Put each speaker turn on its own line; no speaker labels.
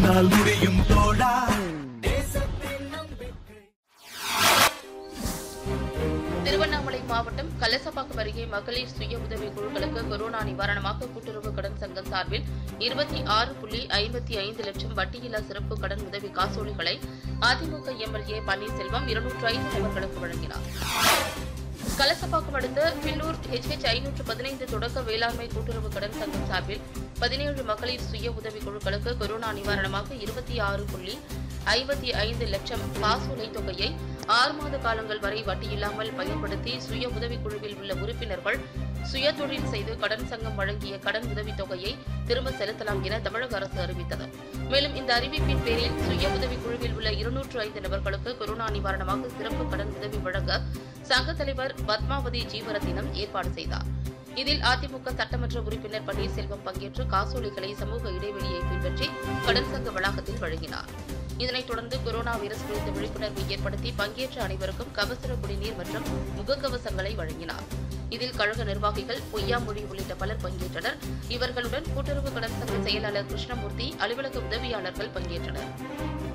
உன்னால் முடியும் தோழா
திருவண்ணாமலை மாவட்டம் கலசப்பாக்கம் அருகே மகளிர் சுய உதவி குழுக்களுக்கு கொரோனா நிவாரணமாக கூட்டுறவு கடன் சங்கம் சார்பில் இருபத்தி ஆறு புள்ளி ஐம்பத்தி ஐந்து லட்சம் வட்டியில்லா சிறப்பு கடன் உதவி காசோலைகளை அதிமுக எம்எல்ஏ பன்னீர்செல்வம் இருநூற்று ஐந்து நபர்களுக்கு வழங்கினார் கலசப்பாக்கம் அடுத்த பில்லூர் ஹெச்ஹெச் ஐநூற்று பதினைந்து தொடக்க வேளாண்மை கூட்டுறவு கடன் சங்கம் சார்பில் பதினேழு மகளிர் சுய உதவி குழுக்களுக்கு கொரோனா நிவாரணமாக இருபத்தி ஆறு புள்ளி ஐம்பத்தி ஐந்து லட்சம் காசோலை தொகையை ஆறு மாத காலங்கள் வரை வட்டியில்லாமல் பயன்படுத்தி சுய உதவிக் குழுவில் உள்ள உறுப்பினர்கள் சுயதொழில் செய்து கடன் சங்கம் வழங்கிய கடன் உதவித் தொகையை திரும்ப செலுத்தலாம் என தமிழக அரசு அறிவித்தது மேலும் இந்த அறிவிப்பின் பேரில் சுய உதவிக் குழுவில் உள்ள இருநூற்று ஐந்து நபர்களுக்கு கொரோனா நிவாரணமாக சிறப்பு கடன் உதவி வழங்க சங்க தலைவர் பத்மாவதி ஜீவரத்தினம் ஏற்பாடு செய்தார் இதில் அதிமுக சட்டமன்ற உறுப்பினர் பன்னீர்செல்வம் பங்கேற்று காசோலைகளை சமூக இடைவெளியை பின்பற்றி கடன் சங்க வளாகத்தில் வழங்கினார் இதனைத் தொடர்ந்து கொரோனா வைரஸ் குறித்த விழிப்புணர்வை ஏற்படுத்தி பங்கேற்ற அனைவருக்கும் கபசுர குடிநீர் மற்றும் முகக்கவசங்களை வழங்கினார் இதில் கழக நிர்வாகிகள் பொய்யாமொழி உள்ளிட்ட பலர் பங்கேற்றனர் இவர்களுடன் கூட்டுறவு கடன் சங்க செயலாளர் கிருஷ்ணமூர்த்தி அலுவலக உதவியாளர்கள் பங்கேற்றனர்